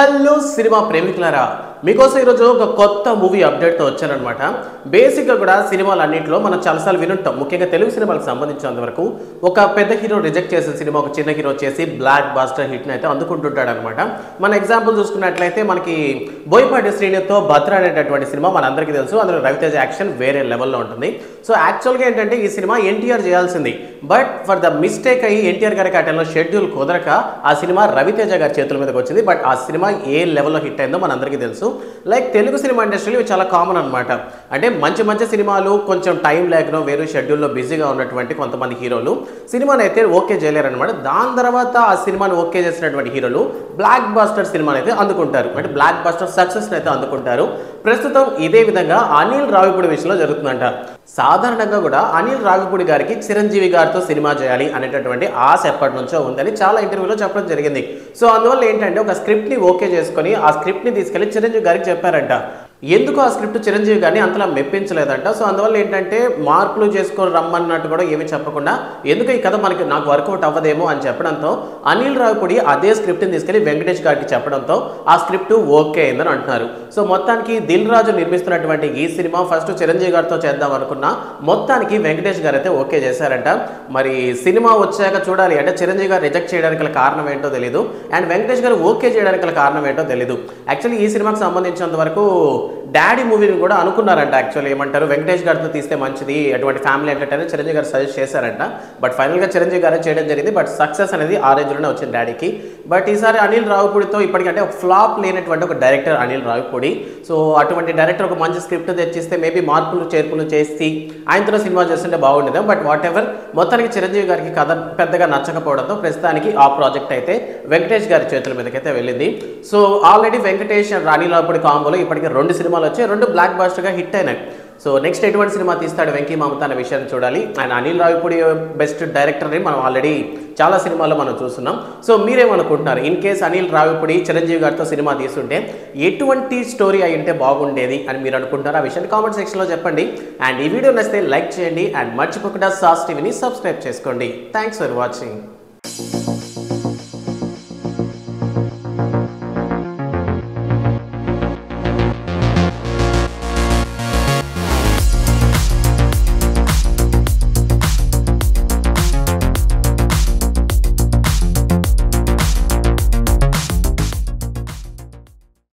hello cinema ప్రేమికులారా మీకోసం ఈరోజు ఒక కొత్త మూవీ అప్డేట్తో వచ్చానమాట బేసిక్గా కూడా సినిమాలు అన్నింటిలో మనం చాలాసార్లు వినుంటాం ముఖ్యంగా తెలుగు సినిమాలకు సంబంధించినంత వరకు ఒక పెద్ద హీరో రిజెక్ట్ చేసిన సినిమా ఒక చిన్న హీరో చేసి బ్లాక్ బాస్టర్ హిట్ని అయితే అందుకుంటుంటాడు అనమాట మన ఎగ్జాంపుల్ చూసుకున్నట్లయితే మనకి బోయపాటి శ్రీనితో భద్ర అనేటటువంటి సినిమా మనందరికీ తెలుసు అందులో రవితేజ యాక్షన్ వేరే లెవెల్లో ఉంటుంది సో యాక్చువల్గా ఏంటంటే ఈ సినిమా ఎన్టీఆర్ చేయాల్సింది బట్ ఫర్ ద మిస్టేక్ అయ్యి ఎన్టీఆర్ గారికి ఆ టైంలో షెడ్యూల్ కుదరక ఆ సినిమా రవితేజ గారి చేతుల మీదకి వచ్చింది బట్ ఆ సినిమా ఏ లెవెల్లో హిట్ అయిందో మనందరికీ తెలుసు లైక్ తెలుగు సినిమా ఇండస్ట్రీలో ఇవి చాలా కామన్ అనమాట అంటే మంచి మంచి సినిమాలు కొంచెం టైం లేకనో వేరే షెడ్యూల్లో బిజీగా ఉన్నటువంటి కొంతమంది హీరోలు సినిమాని అయితే ఓకే చేయలేరనమాట దాని తర్వాత ఆ సినిమాని ఓకే చేసినటువంటి హీరోలు బ్లాక్ బాస్టర్ సినిమాని అయితే అందుకుంటారు అంటే బ్లాక్ బాస్టర్ సక్సెస్ని అయితే అందుకుంటారు ప్రస్తుతం ఇదే విధంగా అనిల్ రావిపూడి విషయంలో జరుగుతుందంట సాధారణంగా కూడా అనిల్ రావిపూడి గారికి చిరంజీవి గారితో సినిమా చేయాలి అనేటటువంటి ఆశ ఎప్పటి నుంచో ఉందని చాలా ఇంటర్వ్యూలో చెప్పడం జరిగింది సో అందువల్ల ఏంటంటే ఒక స్క్రిప్ట్ని ఓకే చేసుకొని ఆ స్క్రిప్ట్ని తీసుకెళ్లి చిరంజీవి గారికి చెప్పారంట ఎందుకు ఆ స్క్రిప్ట్ చిరంజీవి గారిని అంతలా మెప్పించలేదంట సో అందువల్ల ఏంటంటే మార్పులు చేసుకొని రమ్మన్నట్టు కూడా ఏమీ చెప్పకుండా ఎందుకు ఈ కథ మనకి నాకు వర్కౌట్ అవ్వదేమో అని చెప్పడంతో అనిల్ రావిపూడి అదే స్క్రిప్ట్ని తీసుకెళ్లి వెంకటేష్ గారికి చెప్పడంతో ఆ స్క్రిప్ట్ ఓకే అయిందని అంటున్నారు సో మొత్తానికి దిల్ రాజు నిర్మిస్తున్నటువంటి ఈ సినిమా ఫస్ట్ చిరంజీవి గారితో చేద్దాం అనుకున్నా మొత్తానికి వెంకటేష్ గారు అయితే ఓకే చేశారంట మరి సినిమా వచ్చాక చూడాలి అంటే చిరంజీవి గారు రిజెక్ట్ చేయడానికి గల కారణం ఏంటో తెలియదు అండ్ వెంకటేష్ గారు ఓకే చేయడానికి గల కారణం ఏంటో తెలియదు యాక్చువల్లీ ఈ సినిమాకి సంబంధించినంత వరకు డాడీ మూవీని కూడా అనుకున్నారంట యాక్చువల్లీ ఏమంటారు వెంకటేష్ గారితో తీస్తే మంచిది అటువంటి ఫ్యామిలీ ఎంటర్టైనర్ చిరంజీవి గారు సజెస్ట్ చేశారంట బట్ ఫైనల్గా చిరంజీవి గారే చేయడం జరిగింది బట్ సక్సెస్ అనేది ఆ రేంజ్లోనే వచ్చింది డాడీకి బట్ ఈసారి అనిల్ రావుపూడితో ఇప్పటికంటే ఒక ఫ్లాప్ లేనటువంటి ఒక డైరెక్టర్ అనిల్ రావుపూడి సో అటువంటి డైరెక్టర్ ఒక మంచి స్క్రిప్ట్ తెచ్చిస్తే మేబీ మార్పులు చేర్పులు చేసి ఆయనతో సినిమా చేస్తుంటే బాగుండేది బట్ వాట్ ఎవర్ మొత్తానికి చిరంజీవి గారికి కథ పెద్దగా నచ్చకపోవడంతో ప్రస్తుతానికి ఆ ప్రాజెక్ట్ అయితే వెంకటేష్ గారి చేతుల మీదకైతే వెళ్ళింది సో ఆల్రెడీ వెంకటేష్ అండ్ రాణి రావుపూడి కాంబోలో ఇప్పటికే రెండు సినిమాలు వచ్చాయి రెండు బ్లాక్ బాస్టర్గా హిట్ అయినాయి సో నెక్స్ట్ ఎటువంటి సినిమా తీస్తాడు వెంకీ మమత అనే విషయాన్ని చూడాలి అండ్ అనిల్ రావిపూడి బెస్ట్ డైరెక్టర్ని మనం ఆల్రెడీ చాలా సినిమాల్లో మనం చూస్తున్నాం సో మీరేమనుకుంటున్నారు ఇన్ కేస్ అనిల్ రావిపూడి చిరంజీవి గారితో సినిమా తీసుంటే ఎటువంటి స్టోరీ అయి ఉంటే బాగుండేది అని మీరు అనుకుంటారు ఆ విషయాన్ని కామెంట్ సెక్షన్లో చెప్పండి అండ్ ఈ వీడియో నచ్చితే లైక్ చేయండి అండ్ మర్చిపోకుండా సాస్ టీవీని సబ్స్క్రైబ్ చేసుకోండి థ్యాంక్స్ ఫర్ వాచింగ్